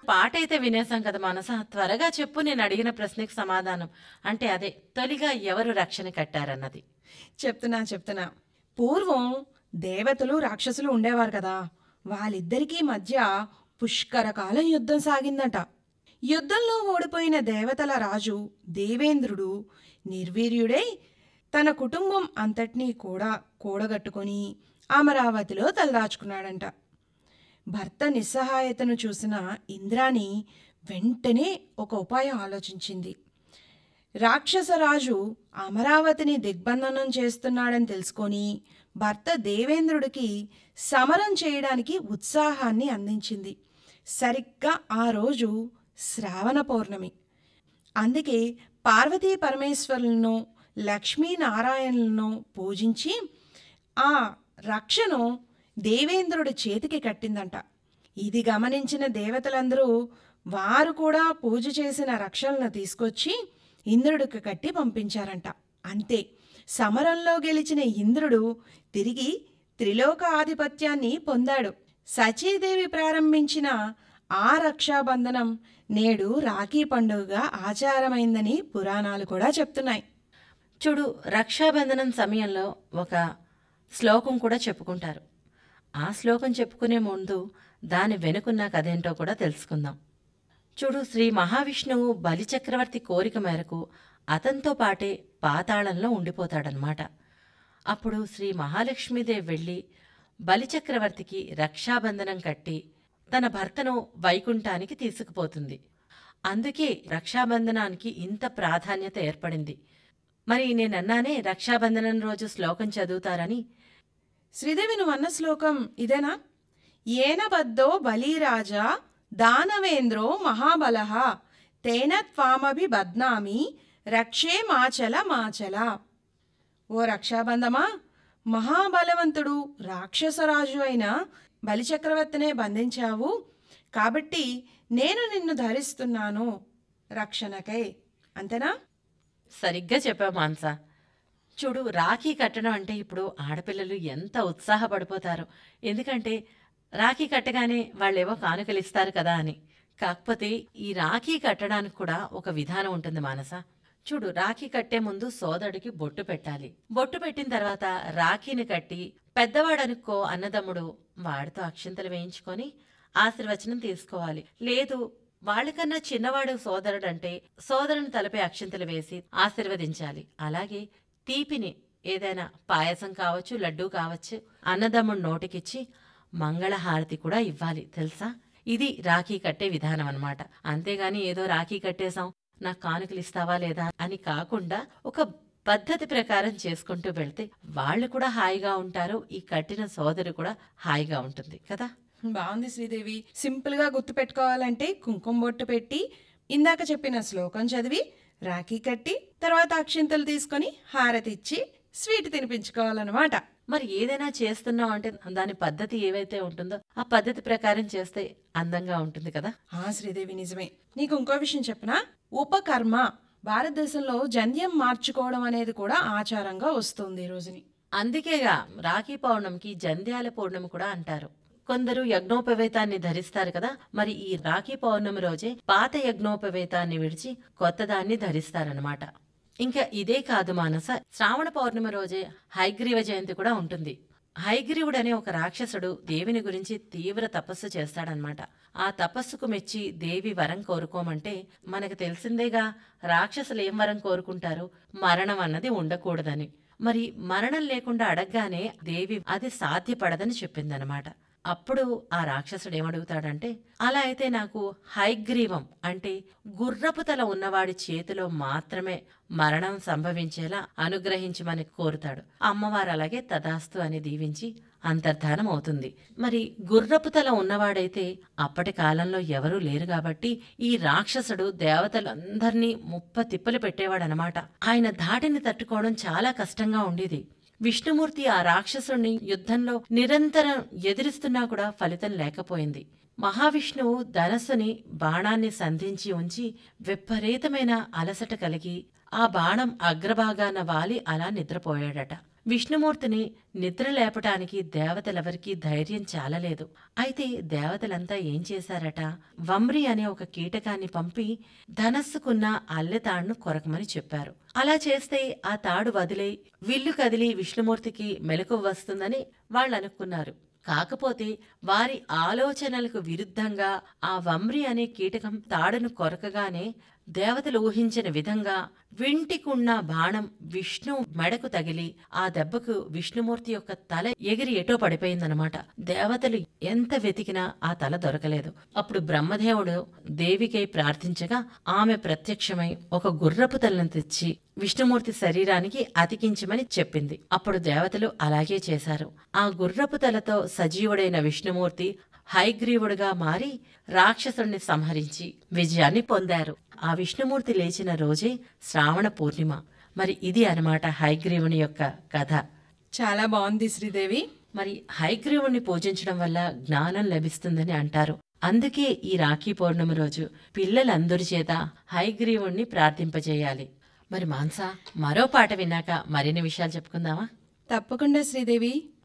పాట అయితే వినేసాం కదా మనస త్వరగా చెప్పు నేను అడిగిన ప్రశ్నకి సమాధానం అంటే అదే తొలిగా ఎవరు రక్షణ కట్టారన్నది చెప్తున్నా చెప్తున్నా పూర్వం దేవతలు రాక్షసులు ఉండేవారు కదా వాళ్ళిద్దరికీ మధ్య పుష్కరకాల యుద్ధం సాగిందట యుద్ధంలో ఓడిపోయిన దేవతల రాజు దేవేంద్రుడు నిర్వీర్యుడై తన కుటుంబం అంతటినీ కూడా కూడగట్టుకొని అమరావతిలో తలదాచుకున్నాడంట భర్త నిస్సహాయతను చూసిన ఇంద్రాణి వెంటనే ఒక ఉపాయం ఆలోచించింది రాక్షసరాజు అమరావతిని దిగ్బంధనం చేస్తున్నాడని తెలుసుకొని భర్త దేవేంద్రుడికి సమరం చేయడానికి ఉత్సాహాన్ని అందించింది సరిగ్గా ఆ రోజు శ్రావణ పౌర్ణమి అందుకే పార్వతీ పరమేశ్వరులను లక్ష్మీనారాయణులను పూజించి ఆ రక్షను దేవేంద్రుడి చేతికి కట్టిందంట ఇది గమనించిన దేవతలందరూ వారు కూడా పూజ చేసిన రక్షలను తీసుకొచ్చి ఇంద్రుడికి కట్టి పంపించారంట అంతే సమరంలో గెలిచిన ఇంద్రుడు తిరిగి త్రిలోక ఆధిపత్యాన్ని పొందాడు సచీదేవి ప్రారంభించిన ఆ రక్షాబంధనం నేడు రాఖీ పండుగగా ఆచారమైందని పురాణాలు కూడా చెప్తున్నాయి చూడు రక్షాబంధనం సమయంలో ఒక శ్లోకం కూడా చెప్పుకుంటారు ఆ శ్లోకం చెప్పుకునే ముందు దాని వెనుకున్న కథేంటో కూడా తెలుసుకుందాం చూడు శ్రీ మహావిష్ణువు బలిచక్రవర్తి కోరిక మేరకు అతనితో పాటే పాతాళంలో ఉండిపోతాడనమాట అప్పుడు శ్రీ మహాలక్ష్మీదేవి వెళ్ళి బలిచక్రవర్తికి రక్షాబంధనం కట్టి తన భర్తను వైకుంఠానికి తీసుకుపోతుంది అందుకే రక్షాబంధనానికి ఇంత ప్రాధాన్యత ఏర్పడింది మరి నేనన్నానే రక్షాబంధనం రోజు శ్లోకం చదువుతారని శ్రీదేవి నువ్వు అన్న శ్లోకం ఇదేనా ఏన బద్ధో బలీరాజా దానవేంద్రో మహాబలః తేన త్వామభి బద్నామి రక్షే మాచల మాచల ఓ రక్షాబంధమా మహాబలవంతుడు రాక్షసరాజు అయిన బలిచక్రవర్తినే బంధించావు కాబట్టి నేను నిన్ను ధరిస్తున్నాను రక్షణకై అంతేనా సరిగ్గా చెప్పావు మాన్సా చూడు రాఖీ కట్టడం అంటే ఇప్పుడు ఆడపిల్లలు ఎంత ఉత్సాహపడిపోతారో ఎందుకంటే రాఖీ కట్టగానే వాళ్ళేవో కానుకలు ఇస్తారు కదా అని కాకపోతే ఈ రాఖీ కట్టడానికి కూడా ఒక విధానం ఉంటుంది మానస చూడు రాఖీ కట్టే ముందు సోదరుడికి బొట్టు పెట్టాలి బొట్టు పెట్టిన తర్వాత రాఖీని కట్టి పెద్దవాడనుకో అన్నదమ్ముడు వాడితో అక్షింతలు వేయించుకొని ఆశీర్వచనం తీసుకోవాలి లేదు వాళ్ళకన్నా చిన్నవాడు సోదరుడు అంటే సోదరుని తలపై అక్షింతలు వేసి ఆశీర్వదించాలి అలాగే తీపిని ఏదైనా పాయసం కావచ్చు లడ్డూ కావచ్చు అన్నదమ్ముడు నోటికిచ్చి మంగళహారతి కూడా ఇవ్వాలి తెలుసా ఇది రాఖీ కట్టే విధానం అన్నమాట అంతేగాని ఏదో రాఖీ కట్టేశాం నాకు కానుకలు ఇస్తావా లేదా అని కాకుండా ఒక పద్ధతి ప్రకారం చేసుకుంటూ వెళ్తే వాళ్ళు కూడా హాయిగా ఉంటారు ఈ కట్టిన సోదరు కూడా హాయిగా ఉంటుంది కదా బాగుంది శ్రీదేవి సింపుల్ గా గుర్తు పెట్టుకోవాలంటే కుంకుమ బొట్టు పెట్టి ఇందాక చెప్పిన శ్లోకం చదివి రాఖీ కట్టి తర్వాత అక్షింతలు తీసుకొని హారతి ఇచ్చి స్వీట్ తినిపించుకోవాలన్నమాట మరి ఏదైనా చేస్తున్నాం అంటే దాని పద్ధతి ఏవైతే ఉంటుందో ఆ పద్ధతి ప్రకారం చేస్తే అందంగా ఉంటుంది కదా ఆ శ్రీదేవి నిజమే నీకు ఇంకో విషయం చెప్పనా ఉపకర్మ భారతదేశంలో జంధ్యం మార్చుకోవడం అనేది కూడా ఆచారంగా వస్తుంది ఈ రోజుని అందుకేగా రాఖీ పౌర్ణమికి జంధ్యాల పౌర్ణమి కూడా అంటారు కొందరు యజ్ఞోపవేతాన్ని ధరిస్తారు కదా మరి ఈ రాఖీ పౌర్ణమి రోజే పాత యజ్ఞోపవేతాన్ని విడిచి కొత్తదాన్ని ధరిస్తారనమాట ఇంకా ఇదే కాదు మానస శ్రావణ పౌర్ణమి రోజే హైగ్రీవ జయంతి కూడా ఉంటుంది హైగ్రీవుడనే ఒక రాక్షసుడు దేవిని గురించి తీవ్ర తపస్సు చేస్తాడనమాట ఆ తపస్సుకు మెచ్చి దేవి వరం కోరుకోమంటే మనకు తెలిసిందేగా రాక్షసులు ఏం వరం కోరుకుంటారు మరణం అన్నది ఉండకూడదని మరి మరణం లేకుండా అడగగానే దేవి అది సాధ్యపడదని చెప్పిందనమాట అప్పుడు ఆ రాక్షసుడు ఏమడుగుతాడంటే అలా అయితే నాకు హైగ్రీవం అంటే గుర్రపు తల ఉన్నవాడి చేతిలో మాత్రమే మరణం సంభవించేలా అనుగ్రహించమని కోరుతాడు అమ్మవారు అలాగే తదాస్తు అని దీవించి అంతర్ధానం అవుతుంది మరి గుర్రపు తల ఉన్నవాడైతే అప్పటి కాలంలో ఎవరూ లేరు కాబట్టి ఈ రాక్షసుడు దేవతలందర్నీ ముప్ప తిప్పలు పెట్టేవాడనమాట ఆయన ధాటిని తట్టుకోవడం చాలా కష్టంగా ఉండేది విష్ణుమూర్తి ఆ రాక్షసుణ్ణి యుద్ధంలో నిరంతరం ఎదిరిస్తున్నా కూడా ఫలితం లేకపోయింది మహావిష్ణువు ధనస్సుని బాణాన్ని సంధించి ఉంచి విపరీతమైన అలసట కలిగి ఆ బాణం అగ్రభాగాన వాలి అలా నిద్రపోయాడట విష్ణుమూర్తిని నిద్ర లేపటానికి దేవతలెవరికీ ధైర్యం చాలలేదు అయితే దేవతలంతా ఏం చేశారట వమ్రి అనే ఒక కీటకాన్ని పంపి ధనస్సుకున్న అల్లెతాడును కొరకమని చెప్పారు అలా చేస్తే ఆ తాడు వదిలే విల్లు కదిలి విష్ణుమూర్తికి మెలకువ వస్తుందని వాళ్ళు అనుకున్నారు కాకపోతే వారి ఆలోచనలకు విరుద్ధంగా ఆ వమ్రి అనే కీటకం తాడును కొరకగానే దేవతలు ఊహించిన విధంగా వింటికున్న బాణం విష్ణు మెడకు తగిలి ఆ దెబ్బకు విష్ణుమూర్తి యొక్క తల ఎగిరి ఎటో పడిపోయిందనమాట దేవతలు ఎంత వెతికినా ఆ తల దొరకలేదు అప్పుడు బ్రహ్మదేవుడు దేవికై ప్రార్థించగా ఆమె ప్రత్యక్షమై ఒక గుర్రపు తలను తెచ్చి విష్ణుమూర్తి శరీరానికి అతికించమని చెప్పింది అప్పుడు దేవతలు అలాగే చేశారు ఆ గుర్రపు తలతో సజీవుడైన విష్ణుమూర్తి హైగ్రీవుడుగా మారి రాక్షసుణ్ణి సంహరించి విజయాన్ని పొందారు ఆ విష్ణుమూర్తి లేచిన రోజే శ్రావణ పూర్ణిమ మరి ఇది అన్నమాట హైగ్రీవుని యొక్క కథ చాలా బాగుంది శ్రీదేవి మరి హైగ్రీవుణ్ణి పూజించడం వల్ల జ్ఞానం లభిస్తుందని అంటారు అందుకే ఈ రాఖీ పౌర్ణమి రోజు పిల్లలందరి చేత హైగ్రీవుణ్ణి ప్రార్థింపజేయాలి మరి మాన్సా మరో పాట విన్నాక మరిన్ని విషయాలు చెప్పుకుందామా తప్పకుండా శ్రీదేవి